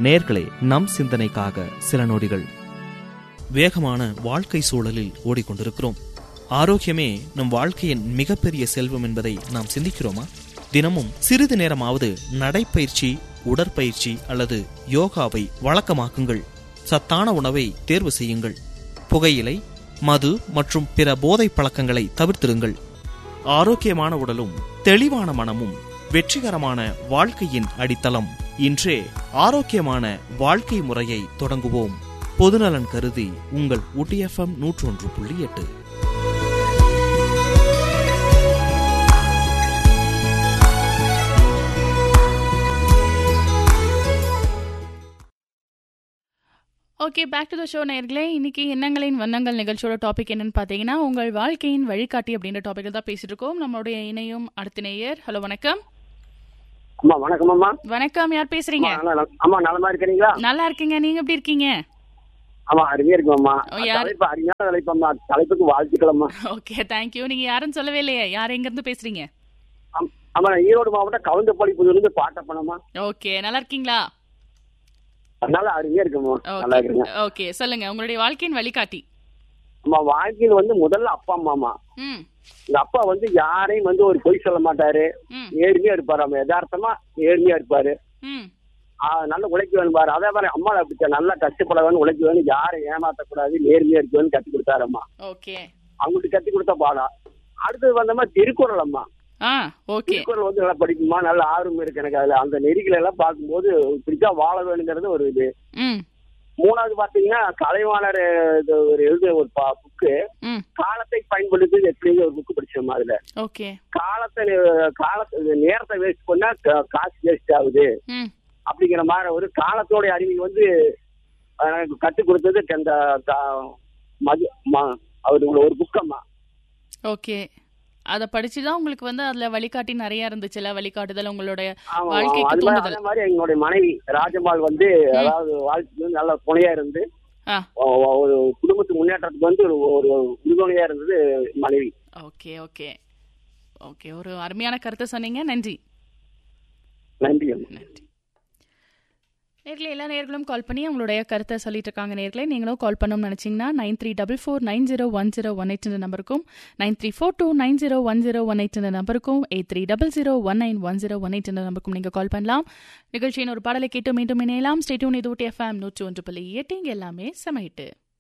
நேர்களே நம் சிந்தனைக்காக சில நொடிகள் வேகமான வாழ்க்கை சூழலில் ஓடிக்கொண்டிருக்கிறோம் ஆரோக்கியமே நம் வாழ்க்கையின் மிகப்பெரிய செல்வம் என்பதை நாம் சிந்திக்கிறோமா தினமும் சிறிது நேரமாவது நடைப்பயிற்சி உடற்பயிற்சி அல்லது யோகாவை வழக்கமாக்குங்கள் சத்தான உணவை தேர்வு செய்யுங்கள் புகையிலை மது மற்றும் பிற போதை பழக்கங்களை தவிர்த்திருங்கள் ஆரோக்கியமான உடலும் தெளிவான மனமும் வெற்றிகரமான வாழ்க்கையின் அடித்தளம் இன்றே ஆரோக்கியமான வாழ்க்கை முறையை தொடங்குவோம் பொதுநலன் கருதி உங்கள் ஊட்டிஎஃப்எம் நூற்று ஒன்று புள்ளி எட்டு okay back to the show நேர்களே இன்னைக்கு எண்ணங்களின் வண்ணங்கள் நிகழ்ச்சியோட டாபிக் என்னன்னு பார்த்தீங்கன்னா உங்கள் வாழ்க்கையின் வழிகாட்டி அப்படின்ற டாபிக்கில் தான் பேசிட்டு இருக்கோம் நம்மளுடைய இணையும் அடுத்த நேயர் ஹலோ வணக்கம் அம்மா வணக்கம் அம்மா வணக்கம் யார் பேசுறீங்க அம்மா, நல்லா- அம்மா நலமா இருக்கிறீங்களா நல்லா இருக்கீங்க நீங்க எப்படி இருக்கீங்க ஆமா அருமையா இருக்குமாம்மா ஓ, யார்? தலைப்பு அருமையான தலைப்பம்மா தலைப்புக்கு வாழ்த்துக்களம்மா ஓகே தேங்க்யூ நீங்க யாருன்னு சொல்லவே இல்லையே யார் எங்க இருந்து பேசுறீங்க ஆம்- ஆமா நான் ஈரோடு மாவட்டம் கவுந்தப்பாடி புதூர்லேருந்து பாட்டப்பனம்மா ஓகே நல்லா இருக்கீங்களா அதனால அருமையா இருக்குமா நல்லா ஓகே இருக்குங்க ஓகே சொல்லுங்க உங்களுடைய வாழ்க்கையின் வழிகாட்டி அம்மா வாழ்க்கையில் வந்து முதல்ல அப்பா அம்மாமா ம் இந்த அப்பா வந்து யாரையும் வந்து ஒரு பொய் சொல்ல மாட்டாரு ம் நேர்மையா இருப்பாரு அவன் யதார்த்தமா நேர்மையா இருப்பாரு ம் ஆ, நல்ல உழைக்க வேணும் பாரு அதே மாதிரி அம்மா அப்படி நல்லா கஷ்டப்பட வேணும் உழைக்க வேணும் யாரை ஏமாத்தக்கூடாது நேர்மையா இருக்க வேணும் கத்து கொடுத்தாரு அம்மா ஓகே அவங்களுக்கு கத்து கொடுத்த பாடம் அடுத்தது வந்தம்மா திருக்குறள் அம்மா ஆ ஓகே திருக்குறள் வந்து நல்லா படிக்குமா நல்ல ஆர்வம் இருக்கு எனக்கு அதுல அந்த நெறிகளை எல்லாம் பார்க்கும்போது இப்படிதான் வாழ வேணுங்கிறது ஒரு இது ம் மூணாவது பாத்தீங்கன்னா கலைவாணர் இது ஒரு எழுதிய ஒரு புக்கு ம் காலத்தை பயன்படுத்தி எப்படிங்க ஒரு புக்கு படிச்சோம் அதுல ஓகே காலத்தை காலத்தை நேரத்தை வேஸ்ட் பண்ணா கா- காசு வேஸ்ட் ஆகுது ம் அப்படிங்கிற மாதிரி ஒரு காலத்தோட அறிவை வந்து எனக்கு கற்றுக் கொடுத்தது அந்த கா- மது ம- அவரு ஒரு புக்கம்மா ஓகே அதை படிச்சு தான் உங்களுக்கு வந்து அதுல வழிகாட்டி நிறைய இருந்துச்சுல வழிகாட்டுதல் உங்களுடைய ஆமா, வாழ்க்கைக்கு அது மாதிரி தூண்டுதல் அதே மாதிரி எங்களுடைய மனைவி ராஜம்மாள் வந்து அதாவது வாழ்க்கைக்கு வந்து நல்ல துணையா இருந்து ஆ ஒ- ஒ- ஒரு குடும்பத்து முன்னேற்றத்துக்கு வந்து ஒரு ஒரு உறுதுணையா இருந்தது மனைவி ஓகே ஓகே ஓகே ஒரு அருமையான கருத்தை சொன்னீங்க நன்றி நன்றி அம்மா. நன்றி நேரில் எல்லா நேர்களும் கால் பண்ணி அவங்களுடைய கருத்தை சொல்லிட்டு இருக்காங்க நேர்களே நீங்களும் கால் பண்ணணும்னு நினச்சிங்கன்னா nine three double four nine zero one zero one eight நம்பருக்கும் nine three four two nine zero one zero one eight நம்பருக்கும் eight three double zero one nine one zero one eight நம்பருக்கும் நீங்கள் கால் பண்ணலாம் நிகழ்ச்சியின் ஒரு பாடலை கேட்டு மீண்டும் இணையலாம் ஸ்டேட்யூன் இது ஊட்டி எஃப்எம் நூற்றி ஒன்று புள்ளி எட்டு இங்கே எல்லாமே சமையிட்டு